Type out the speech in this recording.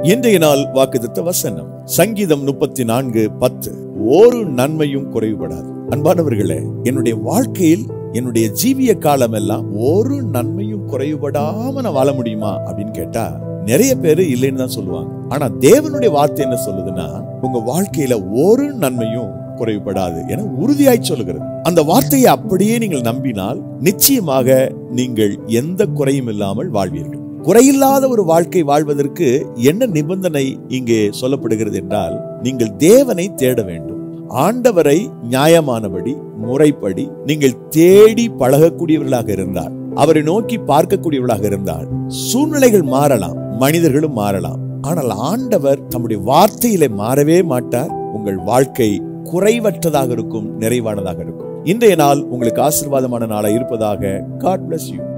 இன்றைய நாள் வாக்குத்தத்த வசனம் சங்கீதம் முப்பத்தி நான்கு பத்து ஒரு நன்மையும் குறைவுபடாது அன்பானவர்களே என்னுடைய வாழ்க்கையில் என்னுடைய ஜீவிய காலம் எல்லாம் ஒரு நன்மையும் குறைவுபடாம நான் வாழ முடியுமா அப்படின்னு கேட்டா நிறைய பேர் இல்லைன்னு தான் சொல்லுவாங்க ஆனா தேவனுடைய வார்த்தை என்ன சொல்லுதுன்னா உங்க வாழ்க்கையில ஒரு நன்மையும் குறைவுபடாது என உறுதியாய் சொல்லுகிறது அந்த வார்த்தையை அப்படியே நீங்கள் நம்பினால் நிச்சயமாக நீங்கள் எந்த குறையும் இல்லாமல் வாழ்வீர்கள் குறையில்லாத ஒரு வாழ்க்கை வாழ்வதற்கு என்ன நிபந்தனை இங்கே சொல்லப்படுகிறது என்றால் நீங்கள் தேவனை தேட வேண்டும் ஆண்டவரை நியாயமானபடி முறைப்படி நீங்கள் தேடி பழகக்கூடியவர்களாக இருந்தால் அவரை நோக்கி பார்க்கக்கூடியவர்களாக இருந்தால் சூழ்நிலைகள் மாறலாம் மனிதர்களும் மாறலாம் ஆனால் ஆண்டவர் தம்முடைய வார்த்தையிலே மாறவே மாட்டார் உங்கள் வாழ்க்கை குறைவற்றதாக இருக்கும் நிறைவானதாக இருக்கும் இன்றைய நாள் உங்களுக்கு ஆசீர்வாதமான நாளாக இருப்பதாக காட் bless யூ